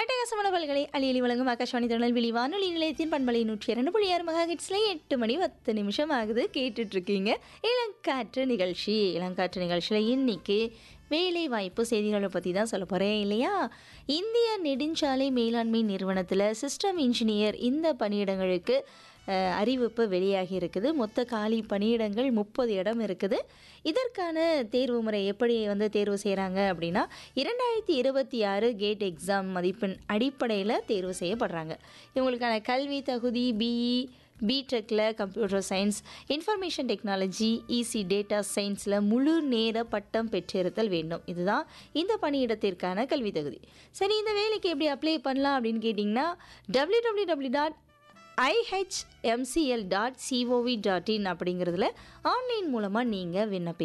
அட்டகாசமான பல்களை அழியலி வழங்கும் ஆகாஷவாணி திருநெல்வேலி வானொலி நிலையத்தின் பண்பலை நூற்றி இரண்டு புள்ளி ஆறு மெகா ஹிட்ஸ்ல எட்டு மணி பத்து நிமிஷம் ஆகுது கேட்டுட்டு இருக்கீங்க இளங்காற்று நிகழ்ச்சி இளங்காற்று நிகழ்ச்சியில் இன்னைக்கு வேலை வாய்ப்பு செய்திகளை பற்றி தான் சொல்ல போகிறேன் இல்லையா இந்திய நெடுஞ்சாலை மேலாண்மை நிறுவனத்தில் சிஸ்டம் இன்ஜினியர் இந்த பணியிடங்களுக்கு அஹ், அறிவிப்பு வெளியாகி இருக்குது மொத்த காலி பணியிடங்கள் முப்பது இடம் இருக்குது இதற்கான தேர்வு முறை எப்படி வந்து தேர்வு செய்கிறாங்க அப்படின்னா இரண்டாயிரத்தி இருபத்தி ஆறு கேட் எக்ஸாம் மதிப்பெண் அடிப்படையில் தேர்வு செய்யப்படுறாங்க இவங்களுக்கான கல்வி தகுதி பிஇ பிடெக்கில் computer science information technology EC data சயின்ஸில் முழு நேர பட்டம் பெற்றிருத்தல் வேண்டும் இதுதான் இந்த பணியிடத்திற்கான கல்வி தகுதி சரி இந்த வேலைக்கு எப்படி அப்ளை பண்ணலாம் அப்படின்னு கேட்டிங்கன்னா W W W dot IHMCL dot gov dot in அப்படிங்கிறதுல ஆன்லைன் மூலமாக நீங்கள் விண்ணப்பி